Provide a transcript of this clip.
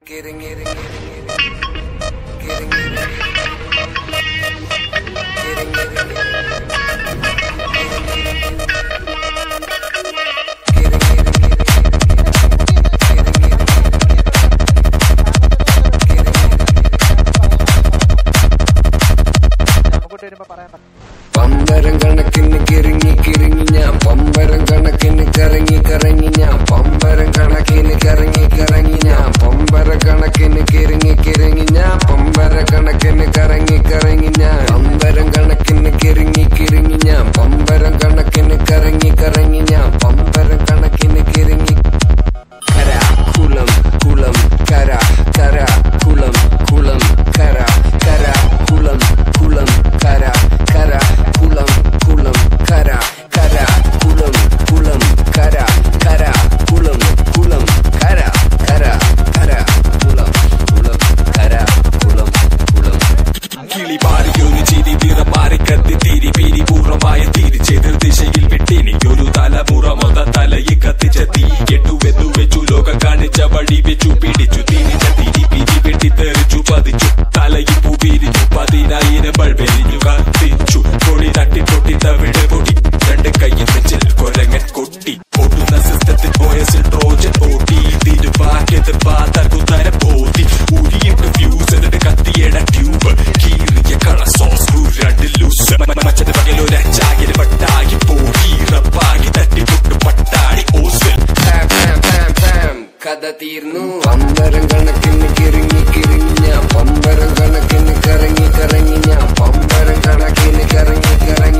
അങ്ങോട്ട് വരുമ്പോ പറയാൻ പറ്റും പമ്പരം കണക്കിന് കിറങ്ങി കിറങ്ങി ഞാൻ പമ്പരം കണക്കിന് കറങ്ങി കറങ്ങി ഞാൻ പമ്പരം കണക്കിന് കറങ്ങി കറങ്ങി ഞാൻ പമ്പര കണക്കിന് കിറങ്ങി കിറങ്ങി ഞാൻ പമ്പര കണക്കിന് കറങ്ങി കറങ്ങി ഞാൻ പമ്പരം കണക്കിന് കിറങ്ങി കിറങ്ങി ഞാൻ പമ്പരം കണക്കിന് കറങ്ങി കറങ്ങി ഞാൻ പമ്പരം കണക്കിന് കിറങ്ങി കര കുളം കുളം കര കര കുളം കുളം കര കര കുളം കുളം കര കര കുളം കുളം കര കര കുളം കുളം കര കര കുളം കുളം കര കര കര കുളം കുളം കര കുളം കുളം കിളി പാറിയൊരു ചിരി വിറ മാറി കത്തി തിരി പിരി പൂർണ്ണമായ തിരിച്ചെതിർ ദിശയിൽ വിട്ടെനിക്കൊരു തലമുറ മൊത തലയിൽ കത്തിച്ച തീ കെട്ടു വെന്നു വെച്ചു ലോകം കാണിച്ച വഴി വെച്ചു പിടിച്ചു തിരിച്ച തിരി പിരി വെട്ടിത്തെറിച്ചു പതിച്ചു തലയിൽ പൂ പിരിഞ്ഞു പതിനായിരം ബൾബെരിഞ്ഞു കത്തിച്ചു പൊടി തട്ടി പൊട്ടി തവിട് പൊടി രണ്ട് കയ്യിൽ വെച്ചിൽ കൊരങ്ങൻ കൊട്ടി പൊട്ടുന്ന സിസ്റ്റത്തിൽ പോയസിൽ ട്രോജൻ ഓട്ടി തിരുവാക്കിയത് പാതകുതര പോതി ഉരിയിട്ട് ഫ്യൂസ് എന്നിട്ട് കത്തിയട ട്യൂബ് കീറിയ കള സോസ് രണ്ട് ലൂസ് മറ്റത് പകലൊരു അച്ചാകിന് പട്ടാകി പോയി റപ്പാകി തട്ടി പൊട്ടു പട്ടാടി ഓസ് പാം, പാം, പാം, പാം. കഥ തീർന്നു പമ്പരം കണക്കിന് കിറങ്ങി കിറങ്ങി ഞാൻ പമ്പരം കണക്കിന് കറങ്ങി കറങ്ങി ഞാൻ പമ്പരം കണക്കിന് കറങ്ങി കറങ്ങി